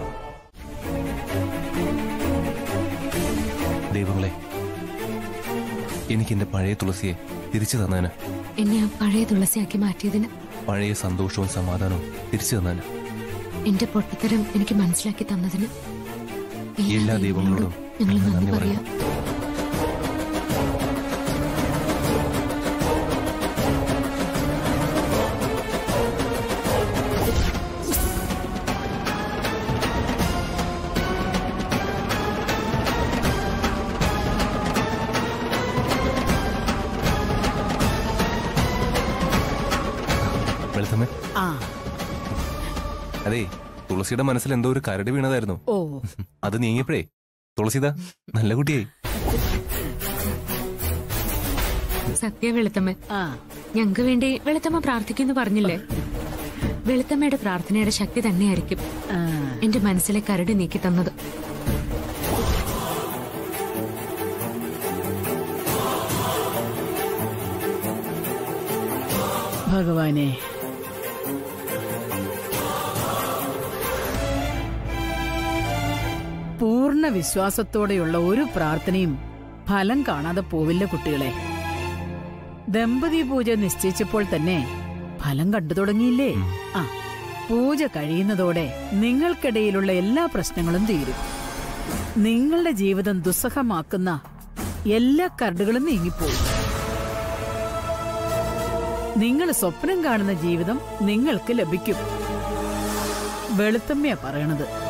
ദൈവങ്ങളെ എനിക്ക് എന്റെ പഴയ തുളസിയെ തിരിച്ചു തന്നേന് എന്നെ ആ പഴയ തുളസിയാക്കി മാറ്റിയതിന് പഴയ സന്തോഷവും സമാധാനവും തിരിച്ചു തന്നേന് എന്റെ പൊട്ടത്തരം എനിക്ക് മനസ്സിലാക്കി തന്നതിന് എല്ലാ ദൈവങ്ങളോടും ഞങ്ങൾ ഞങ്ങൾ നന്ദി നന്ദി പറയാം വെളുത്തമ്മേ ആ അതെ തുളസിയുടെ മനസ്സിൽ എന്തോ ഒരു കരട് വീണതായിരുന്നു ഓ അത് നീങ്ങിയപ്പോഴേ തുളസിത നല്ല കുട്ടിയായി സത്യ വെളുത്തമ്മ ആ ഞങ്ങൾക്ക് വേണ്ടി വെളുത്തമ്മ പ്രാർത്ഥിക്കുന്നു പറഞ്ഞില്ലേ വെളുത്തമ്മയുടെ പ്രാർത്ഥനയുടെ ശക്തി തന്നെയായിരിക്കും ആ. എന്റെ മനസ്സിലെ കരട് നീക്കി തന്നത് ഭഗവാനെ പൂർണ്ണ വിശ്വാസത്തോടെയുള്ള ഒരു പ്രാർത്ഥനയും ഫലം കാണാതെ പോവില്ല കുട്ടികളെ ദമ്പതി പൂജ നിശ്ചയിച്ചപ്പോൾ തന്നെ ഫലം കണ്ടു തുടങ്ങിയില്ലേ ആ പൂജ കഴിയുന്നതോടെ നിങ്ങൾക്കിടയിലുള്ള എല്ലാ പ്രശ്നങ്ങളും തീരും നിങ്ങളുടെ ജീവിതം ദുസ്സഹമാക്കുന്ന എല്ലാ കരടുകളും നീങ്ങിപ്പോകും നിങ്ങൾ സ്വപ്നം കാണുന്ന ജീവിതം നിങ്ങൾക്ക് ലഭിക്കും വെളുത്തമ്മയാ പറയണത്